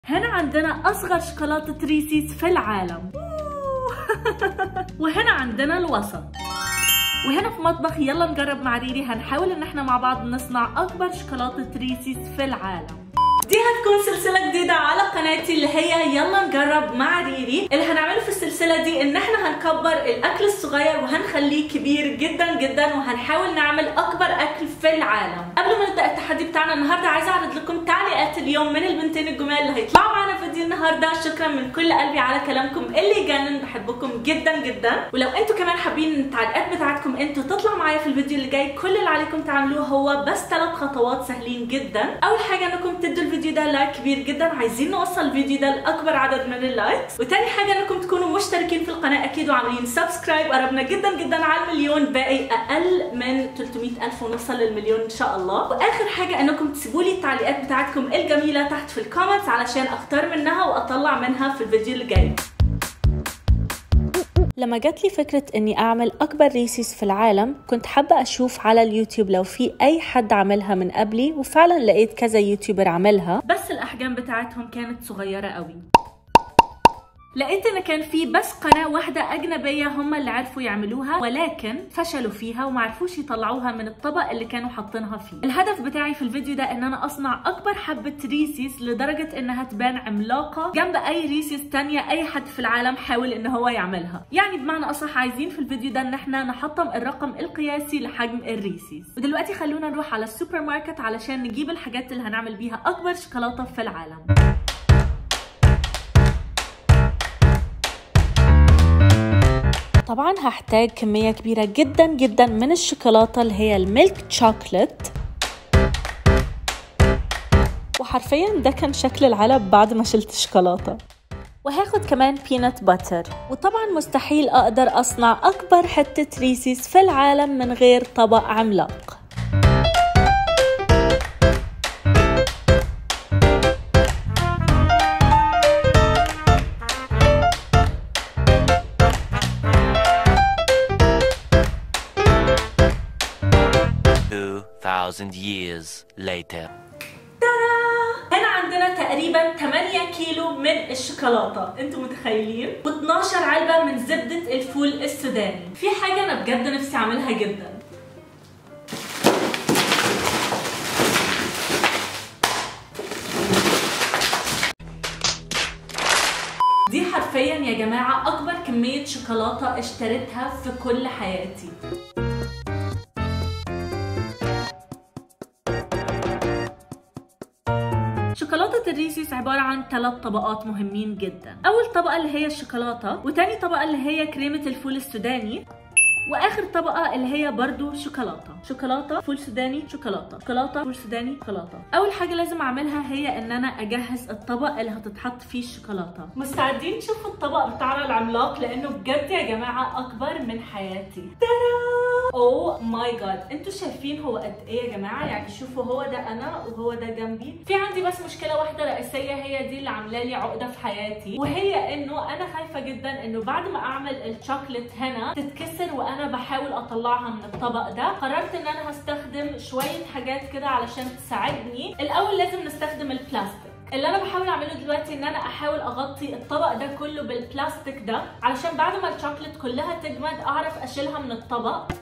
هنا عندنا أصغر شوكولاتة ريسيس في العالم وهنا عندنا الوسط وهنا في مطبخ يلا نجرب مع ريري هنحاول ان احنا مع بعض نصنع اكبر شوكولاتة ريسيس في العالم دي هتكون سلسلة جديدة على قناتي اللي هي يلا نجرب مع ريري اللي هنعمله في السلسلة دي ان احنا هنكبر الاكل الصغير وهنخليه كبير جدا جدا وهنحاول نعمل اكبر اكل في العالم قبل ما نبدا التحدي بتاعنا النهارده عايزه اعرض لكم تعليقات اليوم من البنتين الجمال اللي هيطلعوا معانا في فيديو النهارده شكرا من كل قلبي على كلامكم اللي يجنن بحبكم جدا جدا ولو انتوا كمان حابين التعليقات بتاعتكم انتوا تطلع معايا في الفيديو اللي جاي كل اللي عليكم تعملوه هو بس ثلاث خطوات سهلين جدا اول حاجه انكم تدوا الفيديو ده لايك كبير جدا عايزين نوصل الفيديو ده لاكبر عدد من اللايكس وتاني حاجه انكم تكونوا مشتركين في القناه اكيد وعاملين سبسكرايب قربنا جدا جدا على المليون باقي اقل من 300 الف ونوصل للمليون ان شاء الله واخر حاجه انكم تسيبوا لي التعليقات بتاعتكم الجميله تحت في الكومنتس علشان اختار منها واطلع منها في الفيديو اللي جاي لما جات لي فكرة اني اعمل اكبر ريسيس في العالم كنت حابة اشوف على اليوتيوب لو في اي حد عملها من قبلي وفعلا لقيت كذا يوتيوبر عملها بس الاحجام بتاعتهم كانت صغيرة قوي لقيت ان كان في بس قناه واحده اجنبيه هم اللي عرفوا يعملوها ولكن فشلوا فيها وما عرفوش يطلعوها من الطبق اللي كانوا حاطينها فيه الهدف بتاعي في الفيديو ده ان انا اصنع اكبر حبه ريسيس لدرجه انها تبان عملاقه جنب اي ريسيس تانية اي حد في العالم حاول ان هو يعملها يعني بمعنى اصح عايزين في الفيديو ده ان احنا نحطم الرقم القياسي لحجم الريسيس ودلوقتي خلونا نروح على السوبر ماركت علشان نجيب الحاجات اللي هنعمل بيها اكبر شوكولاته في العالم طبعا هحتاج كمية كبيرة جدا جدا من الشوكولاتة اللي هي الميلك تشوكلت وحرفيا ده كان شكل العلب بعد ما شلت الشوكولاتة وهاخد كمان بينات باتر وطبعا مستحيل اقدر اصنع اكبر حتة ريسيس في العالم من غير طبق عملاق thousand years later. هنا عندنا تقريبا 8 كيلو من الشوكولاته انتوا متخيلين و12 علبه من زبده الفول السوداني في حاجه انا بجد نفسي اعملها جدا دي حرفيا يا جماعه اكبر كميه شوكولاته اشتريتها في كل حياتي شوكولاتة الريسيس عبارة عن ثلاث طبقات مهمين جدا أول طبقة اللي هي الشوكولاتة وتاني طبقة اللي هي كريمة الفول السوداني واخر طبقه اللي هي برضو شوكولاته شوكولاته فول سوداني شوكولاته شوكولاته فول سوداني شوكولاته اول حاجه لازم اعملها هي ان انا اجهز الطبق اللي هتتحط فيه الشوكولاته مستعدين تشوفوا الطبق بتاعنا العملاق لانه بجد يا جماعه اكبر من حياتي اوه ماي جاد انتوا شايفين هو قد ايه يا جماعه يعني شوفوا هو ده انا وهو ده جنبي في عندي بس مشكله واحده رئيسيه هي دي اللي عامله لي عقده في حياتي وهي انه انا خايفه جدا انه بعد ما اعمل الشوكليت هنا تتكسر وانا بحاول اطلعها من الطبق ده قررت ان انا هستخدم شويه حاجات كده علشان تساعدني الاول لازم نستخدم البلاستيك اللي انا بحاول اعمله دلوقتي ان انا احاول اغطي الطبق ده كله بالبلاستيك ده علشان بعد ما الشوكليت كلها تجمد اعرف اشيلها من الطبق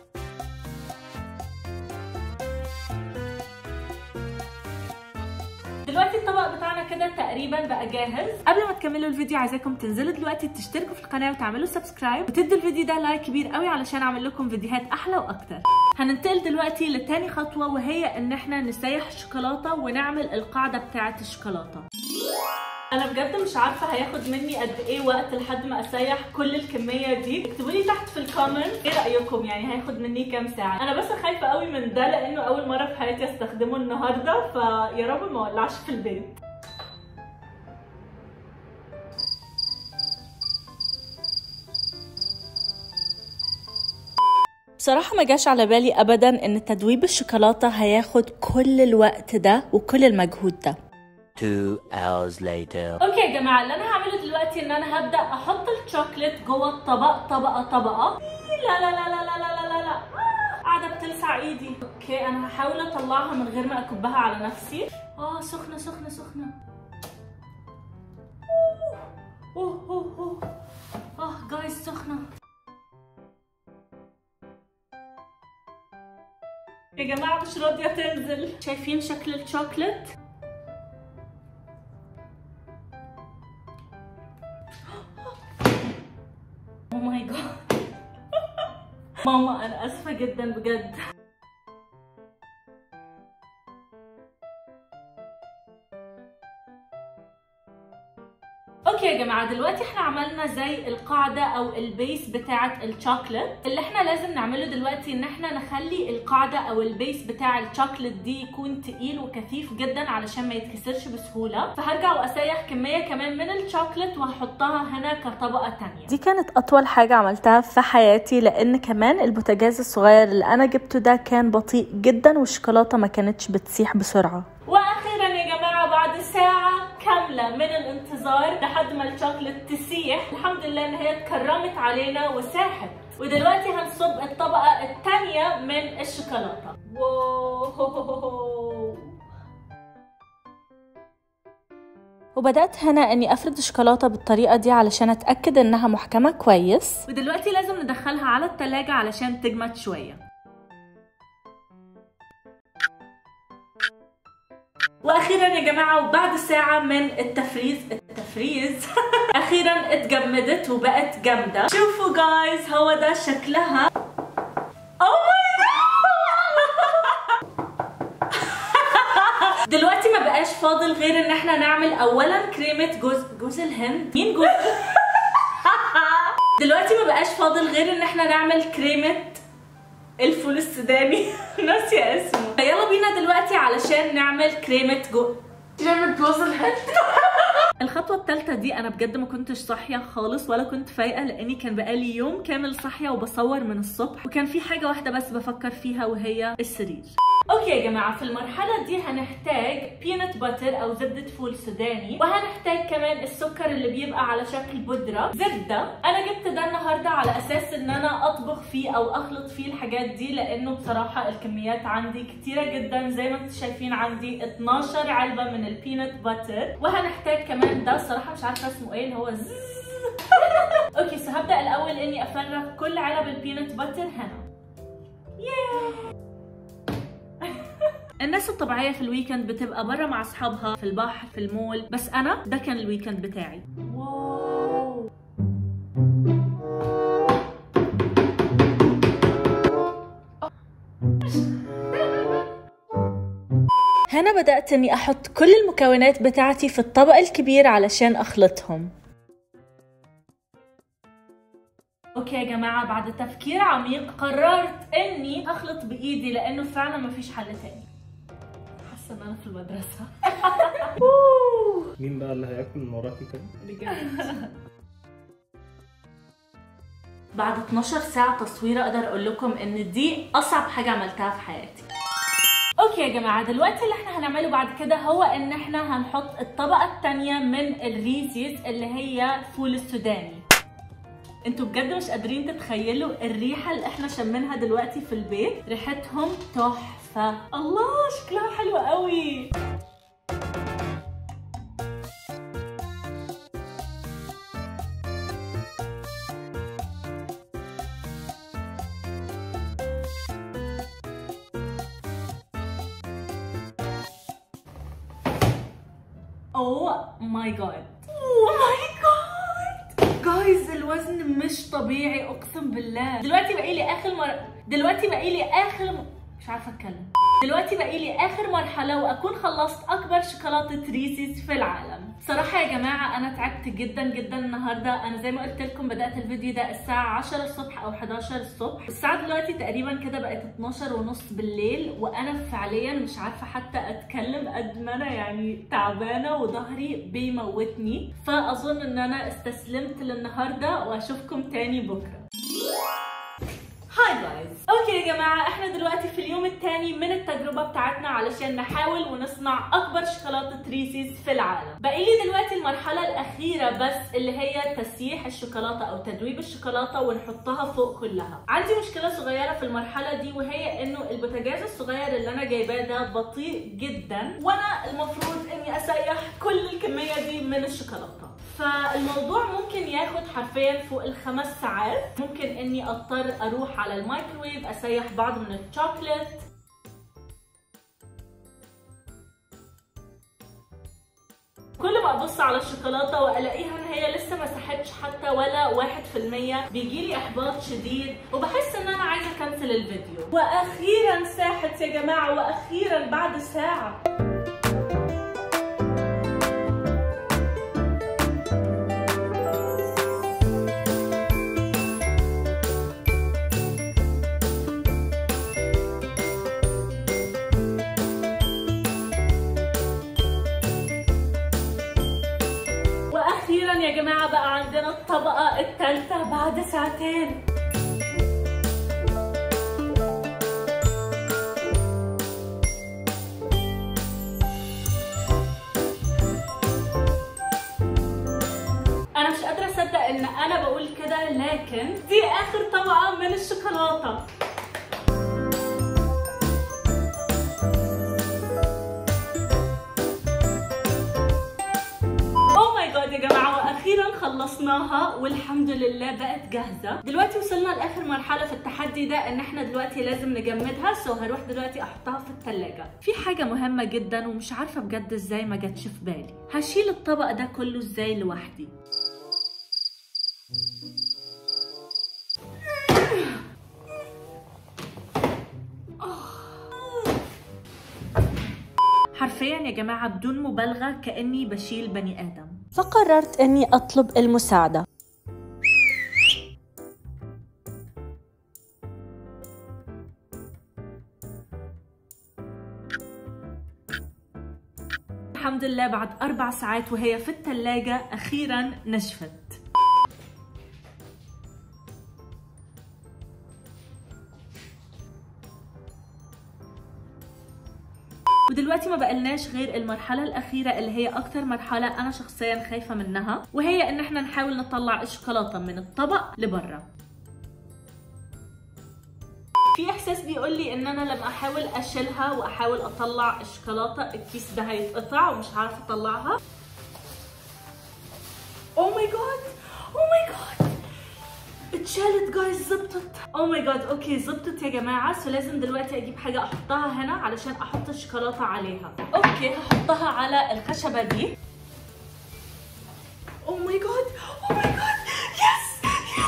دلوقتي الطبق بتاعنا كده تقريبا بقى جاهز قبل ما تكملوا الفيديو عايزاكم تنزلوا دلوقتي تشتركوا في القناه وتعملوا سبسكرايب وتدوا الفيديو ده لايك كبير قوي علشان اعمل لكم فيديوهات احلى واكتر هننتقل دلوقتي لتاني خطوه وهي ان احنا نسيح الشوكولاته ونعمل القاعده بتاعه الشوكولاته انا بجد مش عارفه هياخد مني قد ايه وقت لحد ما اسيح كل الكميه دي اكتبوا لي تحت في الكومنت ايه رايكم يعني هياخد مني كام ساعه انا بس خايفه قوي من ده لانه اول مره في حياتي استخدمه النهارده فيا رب ما ولعش في البيت بصراحة ما جاش على بالي أبدا إن تدويب الشوكولاتة هياخد كل الوقت ده وكل المجهود ده Two hours later. اوكي يا جماعه اللي انا هعمله دلوقتي ان انا هبدا احط الشوكليت جوه الطبق طبقه طبقه لا لا لا لا لا لا لا لا لا آه، قاعده بتلسع ايدي اوكي انا هحاول اطلعها من غير ما اكبها على نفسي اه سخنه سخنه سخنه يا جماعة مش راضية تنزل شايفين شكل الشوكلت؟ اوه ماي جاد ماما انا اسفة جدا بجد اوكي يا جماعه دلوقتي احنا عملنا زي القاعده او البيس بتاعه الشوكليت اللي احنا لازم نعمله دلوقتي ان احنا نخلي القاعده او البيس بتاع الشوكليت دي يكون تقيل وكثيف جدا علشان ما يتكسرش بسهوله فهرجع واسيح كميه كمان من الشوكليت وهحطها هنا كطبقه تانية دي كانت اطول حاجه عملتها في حياتي لان كمان البوتاجاز الصغير اللي انا جبته ده كان بطيء جدا والشوكولاته ما كانتش بتسيح بسرعه واخيرا يا جماعه بعد ساعه كامله من الانتظار لحد ما الشوكليت تسيح الحمد لله ان هي اتكرمت علينا وساحت ودلوقتي هنصب الطبقه الثانيه من الشوكولاته واو وبدات هنا اني افرد الشوكولاته بالطريقه دي علشان اتاكد انها محكمه كويس ودلوقتي لازم ندخلها على التلاجة علشان تجمد شوية واخيرا يا جماعه وبعد ساعه من التفريز التفريز اخيرا اتجمدت وبقت جامده شوفوا جايز هو ده شكلها او دلوقتي ما بقاش فاضل غير ان احنا نعمل اولا كريمه جوز جوز الهند مين جوز دلوقتي ما بقاش فاضل غير ان احنا نعمل كريمه الفول السوداني ناسيه اسمه يلا بينا دلوقتي علشان نعمل كريمه جو كريمه جوز الهند الخطوة الثالثة دي أنا بجد ما كنتش صاحية خالص ولا كنت فايقة لأني كان بقالي يوم كامل صاحية وبصور من الصبح وكان في حاجة واحدة بس بفكر فيها وهي السرير اوكي يا جماعه في المرحله دي هنحتاج بينت باتر او زبده فول سوداني وهنحتاج كمان السكر اللي بيبقى على شكل بودره زبده انا جبت ده النهارده على اساس ان انا اطبخ فيه او اخلط فيه الحاجات دي لانه بصراحه الكميات عندي كتيره جدا زي ما انتم شايفين عندي 12 علبه من البينت باتر وهنحتاج كمان ده الصراحه مش عارفه اسمه ايه اللي هو زز اوكي سو هبدا الاول اني افرغ كل علب البينت باتر هنا ياه الناس الطبيعية في الويكند بتبقى برا مع أصحابها في البحر في المول بس أنا ده كان الويكند بتاعي واو هنا بدات اني احط كل المكونات بتاعتي في الطبق الكبير علشان اخلطهم اوكي يا جماعة بعد تفكير عميق قررت اني اخلط بايدي لانه فعلا مفيش حل تاني حاسة ان انا في المدرسة مين بقى اللي هياكل من وراكي كده؟ بجد بعد 12 ساعة تصوير اقدر اقول لكم ان دي اصعب حاجة عملتها في حياتي اوكي يا جماعة دلوقتي اللي احنا هنعمله بعد كده هو ان احنا هنحط الطبقة التانية من الريزيز اللي هي فول السوداني انتوا بجد مش قادرين تتخيلوا الريحة اللي احنا شمينها دلوقتي في البيت ريحتهم تحفة الله شكلها حلو قوي اوه ماي جاد اوه ماي جاد جايز الوزن مش طبيعي اقسم بالله دلوقتي بقى لي اخر مر... دلوقتي بقى لي اخر مش عارفه اتكلم دلوقتي بقى لي اخر مرحله واكون خلصت اكبر شوكولاته ريسيس في العالم صراحه يا جماعه انا تعبت جدا جدا النهارده انا زي ما قلت لكم بدات الفيديو ده الساعه 10 الصبح او 11 الصبح الساعه دلوقتي تقريبا كده بقت 12 ونص بالليل وانا فعليا مش عارفه حتى اتكلم قد ما انا يعني تعبانه وظهري بيموتني فاظن ان انا استسلمت للنهارده واشوفكم تاني بكره هاي جايز اوكي يا جماعه احنا دلوقتي في اليوم الثاني من التجربه بتاعتنا علشان نحاول ونصنع اكبر شوكولاته ريسيس في العالم باقي لي دلوقتي المرحله الاخيره بس اللي هي تسييح الشوكولاته او تدويب الشوكولاته ونحطها فوق كلها عندي مشكله صغيره في المرحله دي وهي انه البوتاجاز الصغير اللي انا جايباه ده بطيء جدا وانا المفروض اني اسيح كل الكميه دي من الشوكولاته فالموضوع ممكن ياخد حرفيا فوق الخمس ساعات ممكن اني اضطر اروح على الميكروويف اسيح بعض من الشوكليت كل ما ابص على الشوكولاته والاقيها ان هي لسه ما ساحتش حتى ولا واحد في المية بيجي لي احباط شديد وبحس ان انا عايزه اكنسل الفيديو واخيرا ساحت يا جماعه واخيرا بعد ساعه واخيرا يا جماعه بقى عندنا الطبقه الثالثه بعد ساعتين انا مش قادره اصدق ان انا بقول كده لكن دي اخر طبقه من الشوكولاته اوه ماي جاد يا جماعه واخيرا خلصناها والحمد لله بقت جاهزه دلوقتي وصلنا لاخر مرحله في التحدي ده ان احنا دلوقتي لازم نجمدها سو هروح دلوقتي احطها في الثلاجه في حاجه مهمه جدا ومش عارفه بجد ازاي ما جاتش في بالي هشيل الطبق ده كله ازاي لوحدي حرفيا يا جماعه بدون مبالغه كاني بشيل بني ادم فقررت اني اطلب المساعدة الحمد لله بعد أربع ساعات وهي في الثلاجة أخيرا نشفت ودلوقتي ما بقلناش غير المرحلة الأخيرة اللي هي أكتر مرحلة أنا شخصيا خايفة منها وهي إن احنا نحاول نطلع الشوكولاتة من الطبق لبرا في احساس بيقول لي ان انا لما احاول اشيلها واحاول اطلع الشوكولاته الكيس ده هيتقطع ومش هعرف اطلعها او ماي جاد او ماي جاد اتشالت جايز زبطت او ماي جاد اوكي زبطت يا جماعه سو لازم دلوقتي اجيب حاجه احطها هنا علشان احط الشوكولاته عليها اوكي هحطها على الخشبه دي او ماي جاد او ماي جاد يس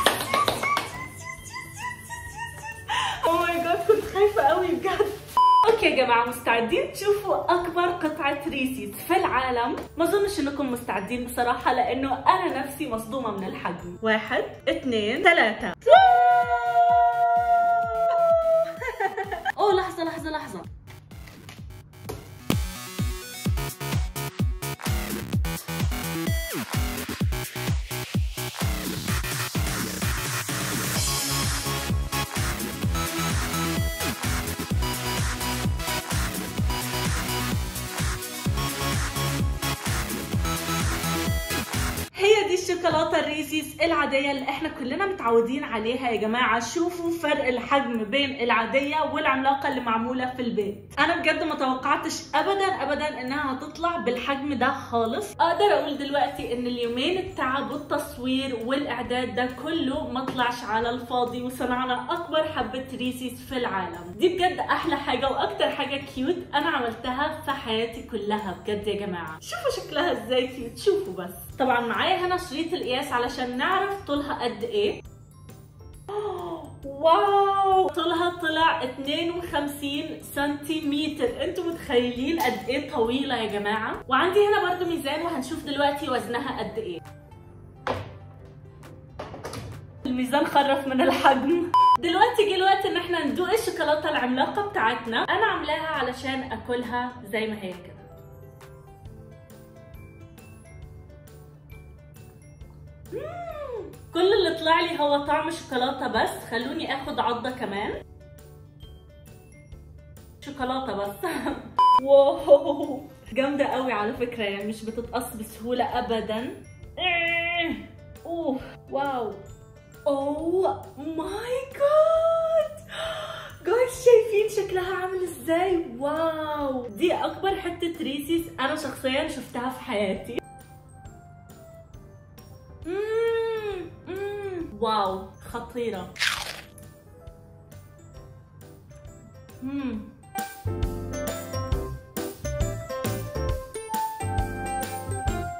او ماي جاد كنت خايفه قوي بجد اوكي يا جماعه مستعدين تشوفوا اكبر قطعه ريسيس في العالم ما اظنش انكم مستعدين بصراحه لانه انا نفسي مصدومه من الحجم واحد اثنين ثلاثه اوه لحظه لحظه لحظه هي دي الشوكولاته الريسيس العاديه اللي احنا كلنا متعودين عليها يا جماعه شوفوا فرق الحجم بين العاديه والعملاقه اللي معموله في البيت انا بجد ما توقعتش ابدا ابدا انها هتطلع بالحجم ده خالص اقدر اقول دلوقتي ان اليومين التعب والتصوير والاعداد ده كله ما طلعش على الفاضي وصنعنا اكبر حبه ريسيس في العالم دي بجد احلى حاجه واكتر حاجه كيوت انا عملتها في حياتي كلها بجد يا جماعه شوفوا شكلها ازاي كيوت شوفوا بس طبعا معايا هنا شريط القياس علشان نعرف طولها قد ايه واو طولها طلع 52 سنتيمتر انتوا متخيلين قد ايه طويله يا جماعه وعندي هنا برضو ميزان وهنشوف دلوقتي وزنها قد ايه الميزان خرف من الحجم دلوقتي جه الوقت ان احنا ندوق الشوكولاته العملاقه بتاعتنا انا عاملاها علشان اكلها زي ما هي كده مم. كل اللي طلع لي هو طعم شوكولاته بس خلوني اخد عضه كمان شوكولاته بس واو جامده قوي على فكره يعني مش بتتقص بسهوله ابدا اوه واو اوه ماي جاد جايز شايفين شكلها عامل ازاي واو دي اكبر حته ريسيس انا شخصيا شفتها في حياتي مم، مم. واو خطيره مم.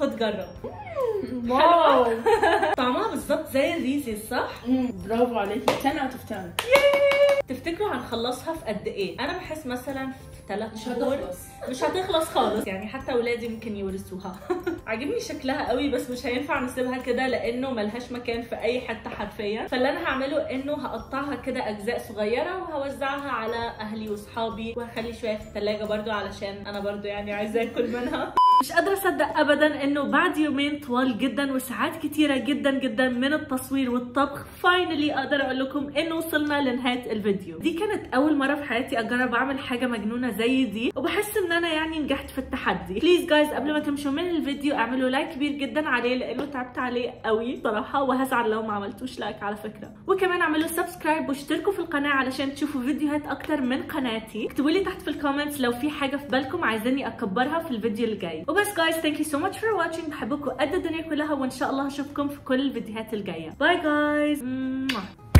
خد جرب واو طعمها بالظبط زي الريزيز صح مم، برافو عليكي 10 اوت اوف 10 تفتكروا هنخلصها في قد ايه انا بحس مثلا في ثلاث مش شهور هتخلص مش هتخلص خالص يعني حتى اولادي ممكن يورثوها عاجبني شكلها قوي بس مش هينفع نسيبها كده لانه ملهاش مكان في اي حته حرفيا فاللي انا هعمله انه هقطعها كده اجزاء صغيره وهوزعها على اهلي واصحابي وهخلي شويه في الثلاجه برضو علشان انا برضو يعني عايزه اكل منها مش قادرة أصدق أبدا إنه بعد يومين طوال جدا وساعات كتيرة جدا جدا من التصوير والطبخ فاينلي أقدر أقول لكم إنه وصلنا لنهاية الفيديو دي كانت أول مرة في حياتي أجرب أعمل حاجة مجنونة زي دي وبحس إن أنا يعني نجحت في التحدي بليز جايز قبل ما تمشوا من الفيديو اعملوا لايك كبير جدا عليه لأنه تعبت عليه قوي صراحة وهزعل لو ما عملتوش لايك على فكرة وكمان اعملوا سبسكرايب واشتركوا في القناة علشان تشوفوا فيديوهات أكتر من قناتي اكتبوا لي تحت في الكومنتس لو في حاجة في بالكم عايزاني أكبرها في الفيديو اللي جاي وبس جايز ثانك يو سو ماتش فور واتشنج بحبكم قد الدنيا كلها وان شاء الله هشوفكم في كل الفيديوهات الجايه باي جايز